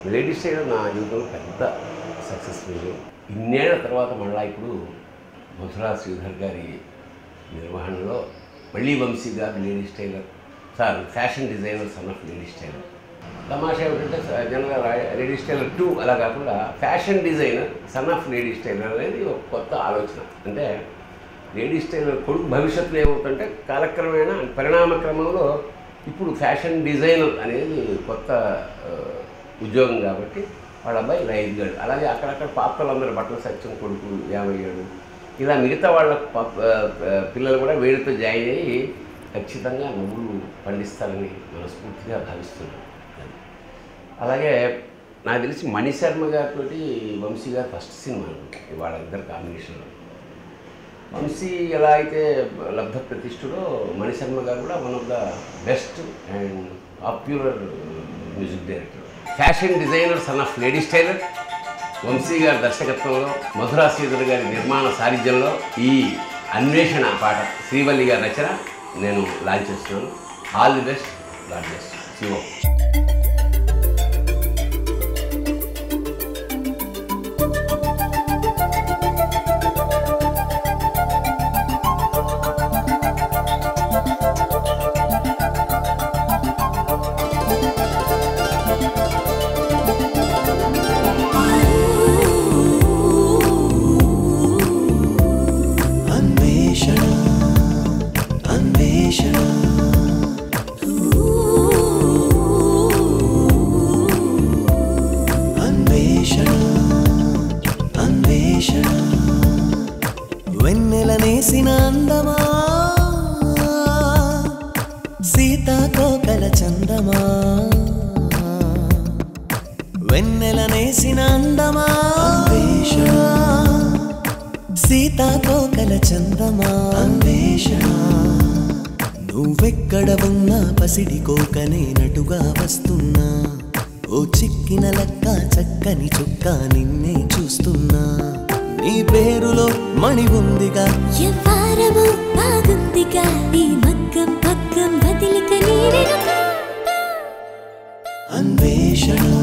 ladies side నా జీవితంలో పెద్ద సక్సెస్ విజయం ఇన్నేళ్ల తర్వాత మళ్ళా ఇప్పుడు మధురా శ్రీధర్ గారి నిర్వహణలో మళ్ళీ Vamsi garu ladies tailor sir fashion designer son of ladies tailor తమాషా ఏమిటంటే జనరల్గా లేడీస్ టైలర్ టూ అలా కాకుండా fashion designer son of ladies tailor అనేది ఒక కొత్త ఆలోచన అంటే లేడీస్ టైలర్ కొడుకు భవిష్యత్తులో ఏమవుతుంటే కాలక్రమేణా పరిణామ క్రమంలో ఇప్పుడు ఫ్యాషన్ డిజైనర్ అనేది కొత్త ఆ, ఉద్యోగం కాబట్టి వాళ్ళ అబ్బాయి రైతు గారు అలాగే అక్కడక్కడ పాపలందరూ బట్టల సత్యం కొడుకు యాభై ఏడు ఇలా మిగతా వాళ్ళ పాప- ఆ, ఆ, పిల్లలు కూడా వీళ్ళతో జాయిన్ అయ్యి ఖచ్చితంగా నవ్వులు పండిస్తారని మనస్ఫూర్తిగా భావిస్తున్నాను అలాగే నాకు తెలిసి మణిశర్మ గారితో వంశీ గారు ఫస్ట్ సినిమా అనుకుంటా వాళ్ళ ఇద్దరు కాంబినేషన్లో వంశీ ఎలా అయితే లబ్ధ ప్రతిష్ఠుడో మణిశర్మ గారు కూడా one of the best and popular music director fashion designer son of ladies tailor Vamsi గారి దర్శకత్వంలో మధురా శ్రీధర్ గారి నిర్మాణ సారథ్యంలో ఈ అన్వేషణ పాట శ్రీవల్లి గారి రచన నేను లాంచ్ చేస్తున్నాను all the best god best Shivam అన్వేషణ అన్వేషణ అన్వేషణ అన్వేషణ వెన్నెల నేసిన అందమా సీతాకోకల చందమా వెన్నెల నేసిన అందమా అన్వేషణ సీతాకోకల చందమా అన్వేషణ నువ్వెక్కడ ఉన్నా పసిడి కోకనేనటుగా వస్తున్నా ఓ చిక్కిన లక్క చక్కని చుక్క నిన్నే చూస్తున్నా నీ పేరులో మణి ఉందిగా ఎవ్వారము బాగుందిగా ఈ మగ్గం పగ్గం వదిలిక నీరెనుక అన్వేషణ